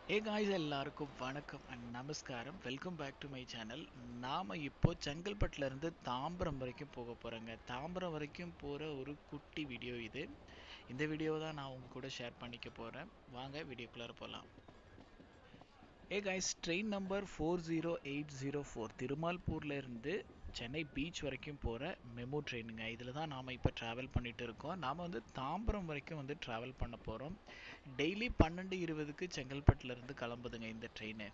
ஏ guys எல்லாருக்கும் வணக்கம் and நமஸ்காரம் welcome back to my channel நாம் இப்போ செங்கல்பட்டுல இருந்து தாம்பரம் வரைக்கும் போக போகிறோங்க தாம்பரம் வரைக்கும் போகிற ஒரு குட்டி வீடியோ இது இந்த வீடியோ தான் நான் உங்க கூட ஷேர் பண்ணிக்க போகிறேன் வாங்க வீடியோக்குள்ளார போகலாம் hey guys train number four zero eight zero four திருமால்பூர்ல இருந்து சென்னை பீச் வரைக்கும் போகிற மெமோ ட்ரெயினுங்க இதில் தான் நாம் இப்போ ட்ராவல் பண்ணிட்டு இருக்கோம் நாம் வந்து தாம்பரம் வரைக்கும் வந்து ட்ராவல் பண்ண போகிறோம் டெய்லி பன்னெண்டு இருபதுக்கு செங்கல்பட்டுல இருந்து கிளம்புதுங்க இந்த ட்ரெயின்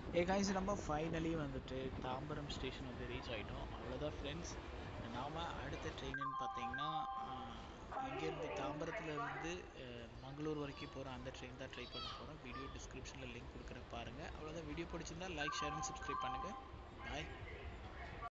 ஏ காய்ஸ் நம்ம ஃபைனலி வந்துட்டு தாம்பரம் ஸ்டேஷன் வந்து ரீச் ஆகிட்டோம் அவ்வளோதான் ஃப்ரெண்ட்ஸ் நாம் அடுத்த ட்ரெயின்னு பார்த்தீங்கன்னா இங்கேருந்து தாம்பரத்துலேருந்து மங்களூர் வரைக்கும் போகிற அந்த ட்ரெயின் தான் ட்ரை பண்ண போகிறோம் வீடியோ டிஸ்கிரிப்ஷனில் லிங்க் கொடுக்குறேன் பாருங்கள் அவ்வளோதான் வீடியோ பிடிச்சிருந்தா லைக் ஷேர் அண்ட் சப்ஸ்கிரைப் பண்ணுங்கள் பாய்